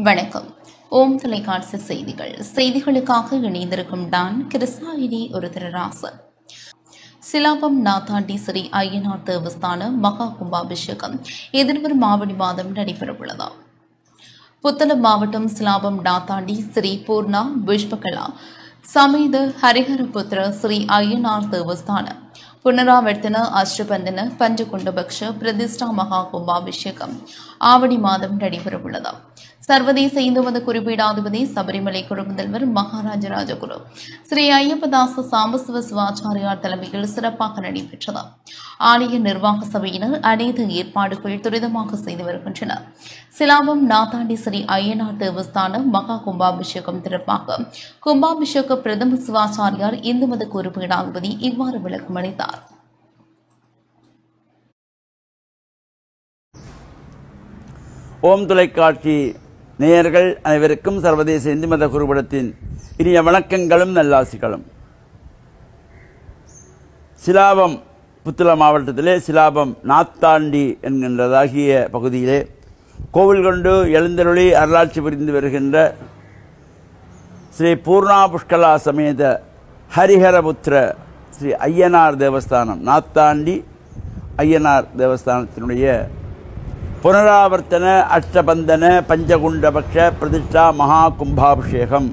வணக்கம் ஓம் தொலைக்காட்சி செய்திகள் செய்திகளுக்காக இணைந்திருக்கும் நான் கிருஷ்ணாயினி ஒரு திருராசன் சிலாபம் நாத்தாண்டி ஸ்ரீ ஐயனார் தேவஸ்தான மகா கும்பாபிஷேகம் எதிர்வரும் ஆவணி மாதம் நடைபெறவுள்ளது புத்தளம் மாவட்டம் சிலாபம் நாத்தாண்டி ஸ்ரீ பூர்ணா புஷ்பகலா சமேத ஹரிஹரபுத்திர ஸ்ரீ ஐயனார் தேவஸ்தான புனராவர்த்தன அஷ்டபந்தன பஞ்சகுண்டபக்ஷ பிரதிஷ்டா மகா கும்பாபிஷேகம் ஆவணி மாதம் நடைபெறவுள்ளது சர்வதேச இந்து மத குறிப்பீடாதிபதி சபரிமலை குழு முதல்வர் மகாராஜ ராஜகுரு ஸ்ரீ ஐயப்பதாச சாம்பசிவ சிவாச்சாரியார் தலைமையில் சிறப்பாக நடைபெற்றது ஆலய நிர்வாக சபையினர் அனைத்து ஏற்பாடுகள் துரிதமாக செய்து வருகின்றனர் சிலாபம் நாத்தாண்டி ஸ்ரீ ஐயனார் தேவஸ்தான மகா கும்பாபிஷேகம் தொடர்பாக கும்பாபிஷேக பிரதம சிவாச்சாரியார் இந்து மத குறிப்பீடாதிபதி இவ்வாறு விளக்கம் அளித்தார் ஓம் தொலைக்காட்சி நேயர்கள் அனைவருக்கும் சர்வதேச இந்து மத குருபடத்தின் இனிய வணக்கங்களும் நல்லாசிகளும் சிலாபம் புத்தள மாவட்டத்திலே சிலாபம் நாத்தாண்டி என்கின்றதாகிய பகுதியிலே கோவில் கொண்டு எழுந்தருளி அருளாட்சி புரிந்து வருகின்ற ஸ்ரீ பூர்ணா புஷ்கலா சமேத ஹரிஹரபுத்திர ஸ்ரீ ஐயனார் தேவஸ்தானம் நாத்தாண்டி ஐயனார் தேவஸ்தானத்தினுடைய புனராவர்த்தன அஷ்டபந்தன பஞ்சகுண்டபக்ஷ பிரதிஷ்டா மகா கும்பாபிஷேகம்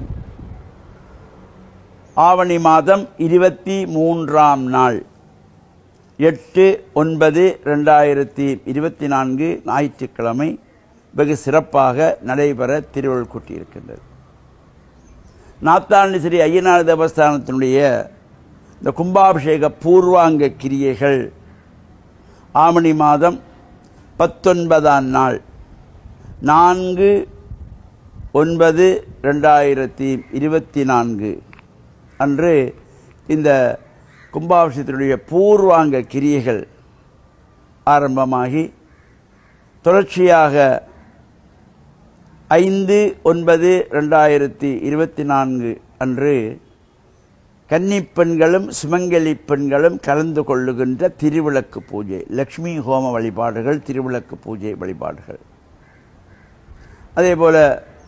ஆவணி மாதம் இருபத்தி மூன்றாம் நாள் எட்டு ஒன்பது ரெண்டாயிரத்தி இருபத்தி நான்கு ஞாயிற்றுக்கிழமை வெகு சிறப்பாக நடைபெற திருவள்ளுவர் கூட்டியிருக்கின்றது நாத்தாண்டி ஸ்ரீ ஐயனார் தேவஸ்தானத்தினுடைய இந்த கும்பாபிஷேக பூர்வாங்க கிரியைகள் ஆவணி மாதம் பத்தொன்பதாம் நாள் நான்கு ஒன்பது ரெண்டாயிரத்தி இருபத்தி நான்கு அன்று இந்த கும்பாபிஷேகத்தினுடைய பூர்வாங்க கிரியைகள் ஆரம்பமாகி தொடர்ச்சியாக ஐந்து ஒன்பது ரெண்டாயிரத்தி இருபத்தி நான்கு அன்று கன்னிப் பெண்களும் சுமங்கலி பெண்களும் கலந்து கொள்ளுகின்ற திருவிளக்கு பூஜை லக்ஷ்மி ஹோம வழிபாடுகள் திருவிளக்கு பூஜை வழிபாடுகள் அதேபோல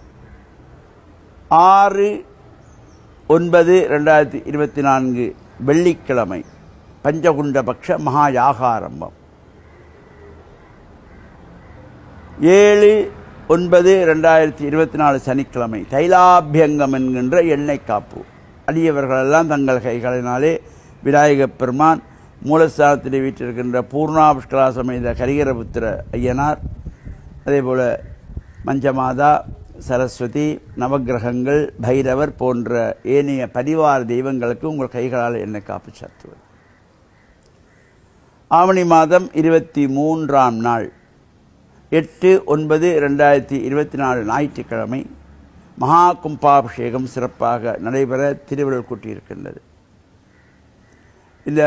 ஆறு ஒன்பது ரெண்டாயிரத்தி இருபத்தி நான்கு வெள்ளிக்கிழமை பஞ்சகுண்டபக்ஷ மகா யாகாரம்பம் ஏழு ஒன்பது ரெண்டாயிரத்தி இருபத்தி நாலு சனிக்கிழமை தைலாபியங்கம் என்கின்ற எண்ணெய் காப்பு அடியவர்களெல்லாம் தங்கள் கைகளினாலே விநாயகப் பெருமான் மூலஸ்தானத்திலே வீற்றிருக்கின்ற பூர்ணாபுஷ்கலா சமேத கரிகரபுத்திர ஐயனார் அதேபோல மஞ்சமாதா சரஸ்வதி நவக்கிரகங்கள் பைரவர் போன்ற ஏனைய பரிவார தெய்வங்களுக்கு உங்கள் கைகளால் எண்ணெய் காப்பு சாத்துவது ஆவணி மாதம் இருபத்தி மூன்றாம் நாள் எட்டு ஒன்பது ரெண்டாயிரத்தி இருபத்தி நாலு ஞாயிற்றுக்கிழமை மகா கும்பாபிஷேகம் சிறப்பாக நடைபெற திருவிழல் கூட்டியிருக்கின்றது இந்த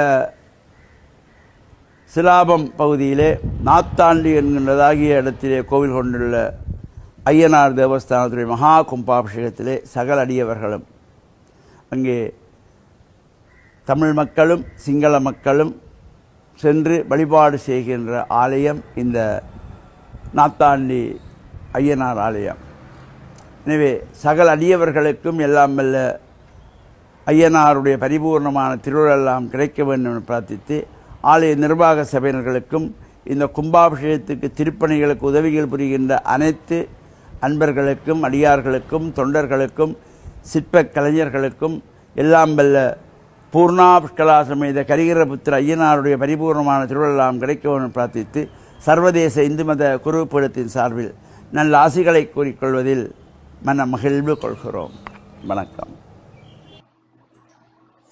சிலாபம் பகுதியிலே நாத்தாண்டி என்கின்றதாகிய இடத்திலே கோவில் கொண்டுள்ள ஐயனார் தேவஸ்தானத்துடைய மகா கும்பாபிஷேகத்திலே சகல அடியவர்களும் அங்கே தமிழ் மக்களும் சிங்கள மக்களும் சென்று வழிபாடு செய்கின்ற ஆலயம் இந்த நாத்தாண்டி ஐயனார் ஆலயம் எனவே சகல அடியவர்களுக்கும் எல்லாம் வல்ல ஐயனாருடைய பரிபூர்ணமான திருவிழெல்லாம் கிடைக்க வேண்டும் என பிரார்த்தித்து ஆலய நிர்வாக சபையினர்களுக்கும் இந்த கும்பாபிஷேகத்துக்கு திருப்பணிகளுக்கு உதவிகள் புரிகின்ற அனைத்து அன்பர்களுக்கும் அடியார்களுக்கும் தொண்டர்களுக்கும் சிற்ப கலைஞர்களுக்கும் எல்லாம் வல்ல பூர்ணாபுஷ்கலா சமேத கரிகரபுத்திர ஐயனாருடைய பரிபூர்ணமான திருவிழெல்லாம் கிடைக்க வேண்டும் பிரார்த்தித்து சர்வதேச இந்து மத குருப்பீடத்தின் சார்பில் நல்ல ஆசிகளை கூறிக்கொள்வதில் மன மகிழ்வு கொள்கிறோம் வணக்கம்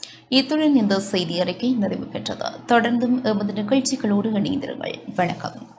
இத்துடன் இந்த செய்தி அறிக்கை நிறைவு பெற்றது தொடர்ந்தும் எமது நிகழ்ச்சிகளோடு இணைந்திருங்கள் வணக்கம்